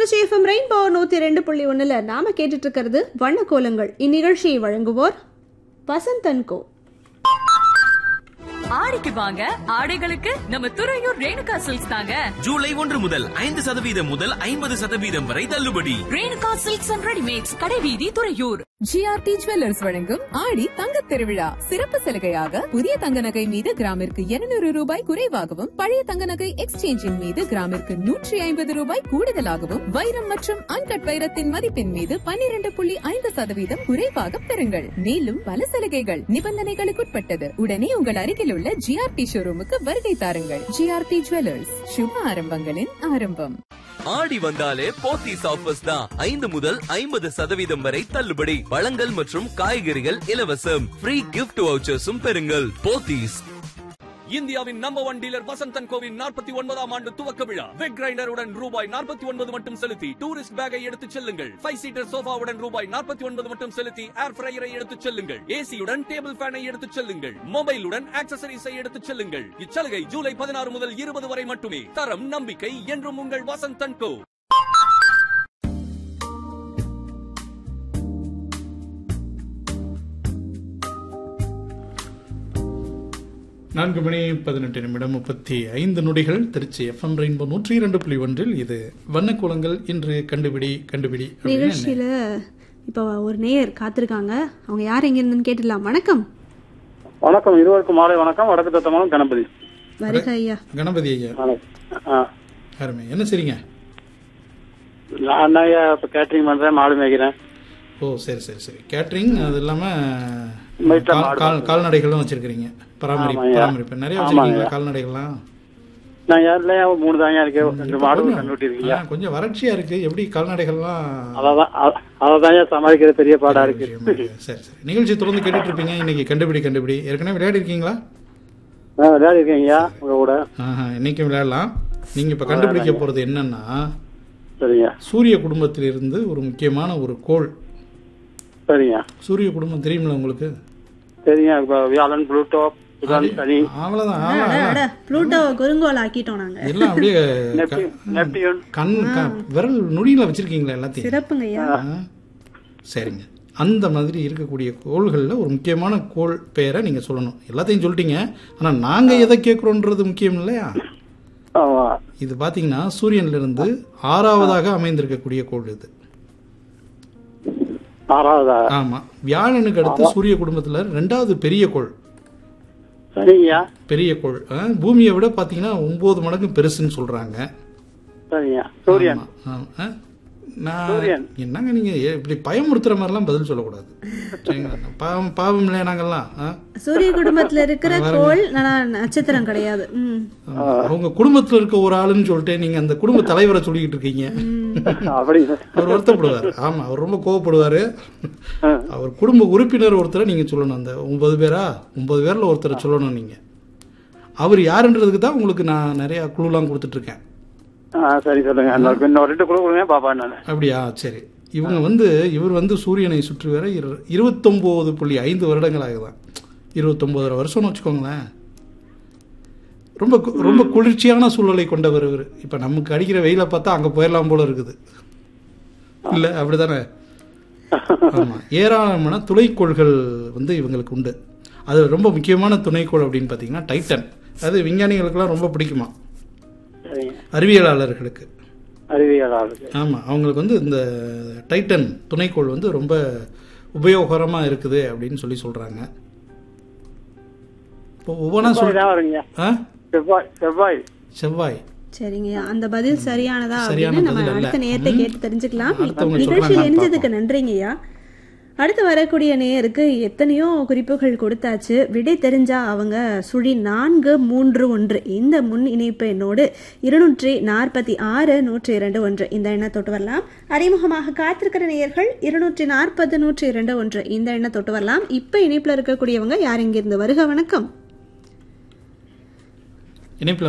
Trichy FM rainbow நூற்றி ரெண்டு புள்ளி ஒன்றில் நாம கேட்டுட்டு இருக்கிறது வண்ணக்கோலங்கள் இந்நிகழ்ச்சியை வழங்குவோர் வசந்தன் கோ ஆடிக்கு வாங்க ஆடைகளுக்கு நம்ம துறையூர் ரேணுகா சில்க்ஸ் தாங்க ஜூலை ஒன்று முதல் ஐந்து சதவீதம் முதல் ஐம்பது சதவீதம் வரை தள்ளுபடி ரேணுகா சில்க்ஸ் அண்ட் ரெடிமேட்ஸ் கடைவீதி துறையூர் ஜிஆர்டி ஜுவல்லர்ஸ் வழங்கும் ஆடி தங்கத் திருவிழா சிறப்பு சலுகையாக புதிய தங்க நகை மீது கிராமிற்கு 200 ரூபாய் குறைவாகவும் பழைய தங்க நகை எக்ஸ்சேஞ்சின் மீது கிராமிற்கு நூற்றி ஐம்பது ரூபாய் கூடுதலாகவும் வைரம் மற்றும் அன்கட் வைரத்தின் மதிப்பின் மீது 12.5% புள்ளி ஐந்து சதவீதம் குறைவாக பெறுங்கள் மேலும் பல சலுகைகள் நிபந்தனைகளுக்குட்பட்டது உடனே உங்கள் அருகில் உள்ள ஜிஆர்டி ஷோரூமுக்கு வருகை தாருங்கள் ஜிஆர்டி ஜுவல்லர்ஸ் சுப ஆரம்பங்களின் ஆரம்பம் ஆடி வந்தாலே போத்தீஸ் ஆஃபர்ஸ் தான் ஐந்து முதல் ஐம்பது சதவீதம் வரை தள்ளுபடி பழங்கள் மற்றும் காய்கறிகள் இலவசம் ஃப்ரீ கிஃப்ட் வவுச்சர்ஸும் பெறுங்கள் போத்தீஸ் இந்தியாவின் நம்பர் ஒன் டீலர் வசந்தன் கோவின் நாற்பத்தி ஒன்பதாம் ஆண்டு துவக்க விழா வெக் கிரைண்டருடன் ரூபாய் நாற்பத்தி ஒன்பது மட்டும் செலுத்தி டூரிஸ்ட் பேக்கை எடுத்துச் செல்லுங்கள் ஃபைவ் சீட்டர் சோஃபாவுடன் ரூபாய் நாற்பத்தி ஒன்பது மட்டும் செலுத்தி ஏர் ஃப்ரையரை எடுத்துச் செல்லுங்கள் ஏசியுடன் டேபிள் ஃபேனை எடுத்துச் செல்லுங்கள் மொபைலுடன் ஆக்சசரிஸை எடுத்துச் செல்லுங்கள் இச்சலுகை ஜூலை பதினாறு முதல் இருபது வரை மட்டுமே தரம் நம்பிக்கை என்றும் உங்கள் வசந்தன் கோ நான்கு மணி பதினெட்டு நிமிடம் முப்பத்தி ஐந்து நொடிகள் திருச்சி எஃப்எம் ரெயின்போ நூற்றி இரண்டு புள்ளி ஒன்றில் இது வண்ணக்குளங்கள் இன்று கண்டுபிடி கண்டுபிடி அப்படின்னு நிகழ்ச்சியில் இப்போ ஒரு நேயர் காத்திருக்காங்க அவங்க யார் எங்க இருந்துன்னு கேட்டுடலாம் வணக்கம் வணக்கம் இருவருக்கும் மாலை வணக்கம் வடக்கு தத்தமானம் கணபதி வருக ஐயா கணபதி ஐயா வணக்கம். ஆ. அருமை என்ன சரிங்க நான் தான் ஐயா இப்ப கேட்டரிங் பண்றேன் மாடு மேய்க்கிறேன் ஓ சரி சரி சரி கேட்ரிங் அது இல்லாம வீட்டுல கால்- மாடு கால் கால்நடைகளும் வச்சிருக்கிறீங்க பராமரிப்பு ஆமாய்யா. பராமரிப்பு நிறைய ஆமாங்க. வச்சிருக்கீங்களா கால்நடைகள்லாம் நான் யாருலயா மூணு தான் ஐயா இருக்கேன் ரெண்டு மாடு ஒரு கண்ணு இருக்கீங்க ஆ, கொஞ்சம் வறட்சியா இருக்கு எப்படி கால்நடைகள்லாம் அதான் அதான் ஐயா சமாளிக்கிற பெரிய பாடா இருக்கு சரி சரி நிகழ்ச்சி தொடர்ந்து கேட்டுட்டு இருப்பீங்க இன்னைக்கு கண்டுபிடி கண்டுபிடி ஏற்கனவே விளையாடி இருக்கீங்களா நான் விளையாடி இருக்கேன் ஐயா உங்க கூட ஆஹா, இன்னைக்கும் விளையாடலாம் நீங்க இப்ப கண்டுபிடிக்க போறது என்னன்னா சரிங்க சூரிய குடும்பத்திலிருந்து ஒரு முக்கியமான ஒரு கோள் சரிங்க சூரிய குடும்பம் தெரியுமில்ல உங்களுக்கு சரிங்க இப்ப வியாழன் புளூட்டோ புதன் சனி அவ்வளவுதான் அட, அவ்வளவுதான். அட, புளூட்டோவை குறுங்கோல் ஆக்கிட்டோம் நாங்க எல்லாம் அப்படியே நெப்டி நெப்டியூன் கண் க- விரல் நுனியில வச்சிருக்கீங்களா எல்லாத்தையும் சிறப்புங்க ஐயா ஆ, சரிங்க அந்த மாதிரி இருக்கக்கூடிய கோள்களில் ஒரு முக்கியமான கோள் பெயரை நீங்க சொல்லணும் எல்லாத்தையும் சொல்லிட்டீங்க ஆனா நாங்க எதை கேட்குறோன்றது முக்கியம் இல்லையா ஆமா இது பாத்தீங்கன்னா சூரியன்ல இருந்து ஆறாவதாக அமைந்திருக்கக்கூடிய கோள் இது ஆறாவதா ஆமா வியாழனுக்கு அடுத்து சூரிய குடும்பத்துல ரெண்டாவது பெரிய கோள் சரிங்கய்யா பெரிய கோள் ஆ, பூமியை விட பாத்தீங்கன்னா ஒன்பது மடங்கு பெருசுன்னு சொல்றாங்க சரிங்க சூரியன் ஆமா, ஆமா. ஆ, நான் சூரியன். என்னங்க நீங்க ஏ- இப்படி பயமுறுத்துற மாதிரிலாம் பதில் சொல்லக்கூடாது சரிங்களா? பாவம் பாவம் இல்லையா நாங்கெல்லாம் ஆ? சூரிய குடும்பத்துல இருக்கிற கோள் ஆனா நட்சத்திரம் கிடையாது ம் ஆமா. அவங்க குடும்பத்துல இருக்க ஒரு ஆளுன்னு சொல்லிட்டு நீங்க அந்த குடும்ப தலைவரை சொல்லிக்கிட்டு இருக்கீங்க அப்படி அவர் வருத்தப்படுவார் ஆமா அவர் ரொம்ப கோவப்படுவாரு அவர் குடும்ப உறுப்பினர் ஒருத்தரை நீங்க சொல்லணும் அந்த ஒன்பது பேரா ஒன்பது பேர்ல ஒருத்தரை சொல்லணும் நீங்க அவர் யாருன்றதுக்கு தான் உங்களுக்கு நான் நிறைய குழுலாம் கொடுத்துட்டு இருக்கேன் ஆ, சரி சொல்லுங்க இன்னொரு இன்னொரு ரெண்டு குழு கொடுங்க பாப்பா நான் அப்படியா சரி இவங்க வந்து இவர் வந்து சூரியனை சுற்றி வர இரு- இருபத்தொம்போது புள்ளி ஐந்து வருடங்கள் ஆகுதான் இருபத்தொம்போதரை வருஷம்னு வச்சுக்கோங்களேன் ரொம்ப கு- ரொம்ப குளிர்ச்சியான சூழலை கொண்டவர் இவர் இப்போ நமக்கு அடிக்கிற வெயிலை பார்த்தா அங்கே போயிடலாம் போல இருக்குது இல்லை அப்படிதானே ஆமாம் ஏராளமான துணைக்கோள்கள் வந்து இவங்களுக்கு உண்டு அது ரொம்ப முக்கியமான துணைக்கோள் அப்படின்னு பார்த்தீங்கன்னா டைட்டன் அது விஞ்ஞானிகளுக்கெல்லாம் ரொம்ப பிடிக்குமா சரிங்க அறிவியலாளர்களுக்கு அறிவியலாளருக்கு ஆமாம் அவங்களுக்கு வந்து இந்த டைட்டன் துணைக்கோள் வந்து ரொம்ப உபயோகரமாக இருக்குது அப்படின்னு சொல்லி சொல்கிறாங்க இப்போ ஒவ்வொன்றா செவ்வாய் சொல் தான் வருங்க ஆ செவ்வாய் செவ்வாய் செவ்வாய் சரிங்கய்யா அந்த பதில் சரியானதா சரியான அப்படின்னு நம்ம பதில் அல்ல. அடுத்த நேரத்தை ம். கேட்டு தெரிஞ்சுக்கலாம் அடுத்தவங்க நிகழ்ச்சியில் சொல்றாங்களான்னு இணைஞ்சதுக்கு நன்றிங்கய்யா அடுத்து வரக்கூடிய நேயருக்கு எத்தனையோ குறிப்புகள் கொடுத்தாச்சு விடை தெரிஞ்சா அவங்க சுழி நான்கு மூன்று ஒன்று இந்த முன் இணைப்பு எண்ணோடு இருநூற்றி நாற்பத்தி ஆறு நூற்றி இரண்டு ஒன்று இந்த எண்ணை தொட்டு வரலாம் அறிமுகமாக காத்திருக்கிற நேயர்கள் இருநூற்றி நாற்பது நூற்றி இரண்டு ஒன்று இந்த எண்ணை தொட்டு வரலாம் இப்ப இணைப்புல இருக்கக்கூடியவங்க யார் இங்கிருந்து வருக வணக்கம் இணைப்பில்